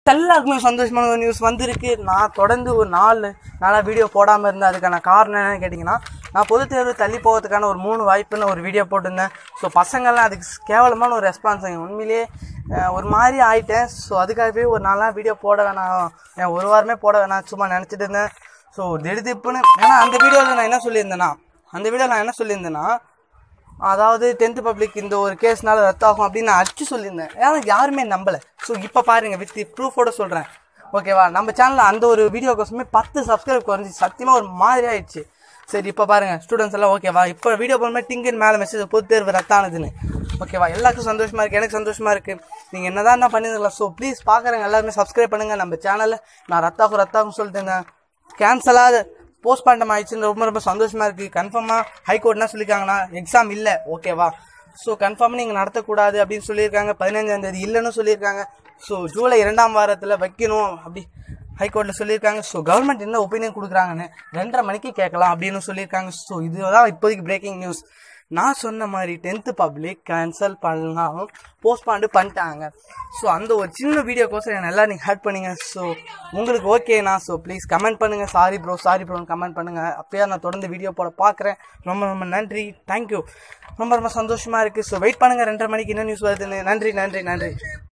எல்லாருக்குமே சந்தோஷமான ஒரு நியூஸ் வந்திருக்கு நான் தொடர்ந்து ஒரு நாலு நாளாக வீடியோ போடாமல் இருந்தேன் அதுக்கான காரணம் என்னன்னு கேட்டிங்கன்னா நான் பொதுத் தேர்வு தள்ளி போகிறதுக்கான ஒரு மூணு வாய்ப்புன்னு ஒரு வீடியோ போட்டிருந்தேன் ஸோ பசங்கள்லாம் அதுக்கு கேவலமான ஒரு ரெஸ்பான்ஸ் உண்மையிலேயே அஹ், ஒரு மாதிரி ஆயிட்டேன் ஸோ அதுக்காகவே ஒரு நாளாக வீடியோ போட வேணாம் ஏன் ஒரு வாரமே போட வேணாம் சும்மா நினச்சிட்டு இருந்தேன் ஸோ திடுதிப்புன்னு ஏன்னா அந்த வீடியோவில் நான் என்ன சொல்லியிருந்தேன்னா அந்த வீடியோவில் நான் என்ன சொல்லியிருந்தேன்னா அதாவது டென்த்து பப்ளிக் இந்த ஒரு கேஸ்னால ரத்தாகும் அப்படின்னு நான் அடிச்சு சொல்லியிருந்தேன் ஏன்னா யாருமே நம்பலை ஸோ இப்போ பாருங்க வித் ப்ரூஃபோட சொல்கிறேன் ஓகேவா நம்ம சேனலில் அந்த ஒரு வீடியோ கோசமே பத்து சப்ஸ்கிரைப் குறைஞ்சி சத்தியமாக ஒரு மாதிரி ஆயிடுச்சு சரி இப்போ பாருங்க ஸ்டூடெண்ட்ஸ் எல்லாம் ஓகேவா இப்போ வீடியோ போடும்போது டிங்கின் மேலே மெசேஜ் பொது தேர்வு ரத்தானதுன்னு ஓகேவா எல்லாருக்கும் சந்தோஷமா இருக்கு எனக்கு சந்தோஷமா இருக்கு நீங்கள் என்னதான் என்ன பண்ணிருக்கலாம் ஸோ ப்ளீஸ் பார்க்குறவங்க எல்லாருமே சப்ஸ்கிரைப் பண்ணுங்க நம்ம சேனலில் நான் ரத்தாகும் ரத்தாகும் சொல்லிட்டு இருந்தேன் கேன்சலாக போஸ்ட்மார்ட்டம் ஆயிடுச்சுன்னு ரொம்ப ரொம்ப சந்தோஷமா இருக்கு கன்ஃபார்மாக ஹைகோர்ட் என்ன சொல்லியிருக்காங்கன்னா எக்ஸாம் இல்லை ஓகேவா ஸோ கன்ஃபார்ம் நீங்கள் நடத்தக்கூடாது அப்படின்னு சொல்லியிருக்காங்க பதினஞ்சாம் தேதி இல்லைன்னு சொல்லியிருக்காங்க ஸோ ஜூலை இரண்டாம் வாரத்தில் வைக்கணும் அப்படி ஹைகோர்ட்டில் சொல்லியிருக்காங்க ஸோ கவர்மெண்ட் என்ன ஒப்பீனியன் கொடுக்குறாங்கன்னு ரெண்டரை மணிக்கு கேட்கலாம் அப்படின்னு சொல்லியிருக்காங்க ஸோ இதுதான் இப்போதைக்கு பிரேக்கிங் நியூஸ் நான் சொன்ன மாதிரி டென்த்து பப்ளிக் கேன்சல் பண்ணலாம் போஸ்ட்பாண்டு பண்ணிட்டாங்க ஸோ அந்த ஒரு சின்ன வீடியோக்கோசம் என்ன எல்லாம் நீங்கள் ஹெல்ப் பண்ணுங்க ஸோ உங்களுக்கு ஓகேண்ணா ஸோ ப்ளீஸ் கமெண்ட் பண்ணுங்கள் சாரி ப்ரோ சாரி ப்ரோன்னு கமெண்ட் பண்ணுங்கள் அப்பயே நான் தொடர்ந்து வீடியோ போட பார்க்குறேன் ரொம்ப ரொம்ப நன்றி தேங்க்யூ ரொம்ப ரொம்ப சந்தோஷமாக இருக்குது ஸோ வெயிட் பண்ணுங்கள் ரெண்டரை மணிக்கு என்ன நியூஸ் வருதுன்னு நன்றி நன்றி நன்றி